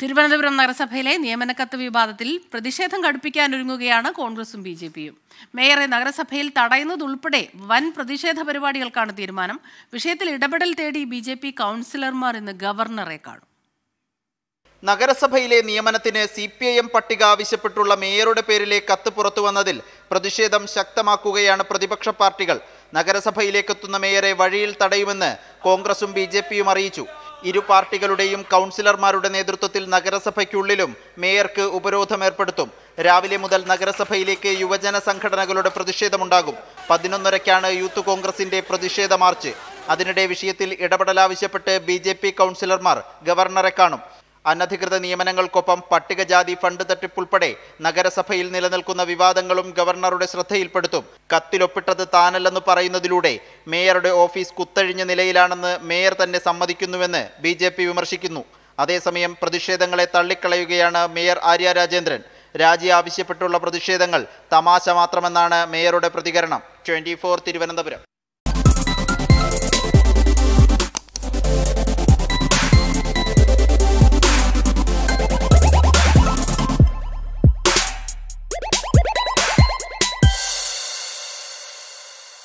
തിരുവനന്തപുരം നഗരസഭയിലെ നിയമനക്കത്ത് വിവാദത്തിൽ പ്രതിഷേധം കടുപ്പിക്കാനൊരുങ്ങുകയാണ് കോൺഗ്രസും ബി ജെ പിയും മേയറെ നഗരസഭയിൽ തടയുന്നതുൾപ്പെടെ വൻ പ്രതിഷേധ പരിപാടികൾക്കാണ് തീരുമാനം വിഷയത്തിൽ ഇടപെടൽ തേടി ബി ജെ പി കൗൺസിലർമാർ ഇന്ന് ഗവർണറെ കാണും നഗരസഭയിലെ നിയമനത്തിന് സി പി ഐ എം പട്ടിക ആവശ്യപ്പെട്ടുള്ള മേയറുടെ പേരിലെ കത്ത് പുറത്തു വന്നതിൽ പ്രതിഷേധം ശക്തമാക്കുകയാണ് പ്രതിപക്ഷ പാർട്ടികൾ നഗരസഭയിലേക്കെത്തുന്ന മേയറെ വഴിയിൽ തടയുമെന്ന് കോൺഗ്രസും ബി ജെ പിയും അറിയിച്ചു ഇരു പാർട്ടികളുടെയും കൗൺസിലർമാരുടെ നേതൃത്വത്തിൽ നഗരസഭയ്ക്കുള്ളിലും മേയർക്ക് ഉപരോധം ഏർപ്പെടുത്തും രാവിലെ മുതൽ നഗരസഭയിലേക്ക് യുവജന സംഘടനകളുടെ പ്രതിഷേധമുണ്ടാകും പതിനൊന്നരയ്ക്കാണ് യൂത്ത് കോൺഗ്രസിന്റെ പ്രതിഷേധ മാർച്ച് അതിനിടെ വിഷയത്തിൽ ഇടപെടൽ ആവശ്യപ്പെട്ട് ബി ജെ പി കൗൺസിലർമാർ ഗവർണറെ കാണും അനധികൃത നിയമനങ്ങൾക്കൊപ്പം പട്ടികജാതി ഫണ്ട് തട്ടിപ്പുൾപ്പെടെ നഗരസഭയിൽ നിലനിൽക്കുന്ന വിവാദങ്ങളും ഗവർണറുടെ ശ്രദ്ധയിൽപ്പെടുത്തും കത്തിലൊപ്പിട്ടത് താനല്ലെന്ന് പറയുന്നതിലൂടെ മേയറുടെ ഓഫീസ് കുത്തഴിഞ്ഞ നിലയിലാണെന്ന് മേയർ തന്നെ സമ്മതിക്കുന്നുവെന്ന് ബി വിമർശിക്കുന്നു അതേസമയം പ്രതിഷേധങ്ങളെ തള്ളിക്കളയുകയാണ് മേയർ ആര്യ രാജേന്ദ്രൻ രാജി ആവശ്യപ്പെട്ടുള്ള പ്രതിഷേധങ്ങൾ തമാശ മാത്രമെന്നാണ് മേയറുടെ പ്രതികരണം ട്വന്റി തിരുവനന്തപുരം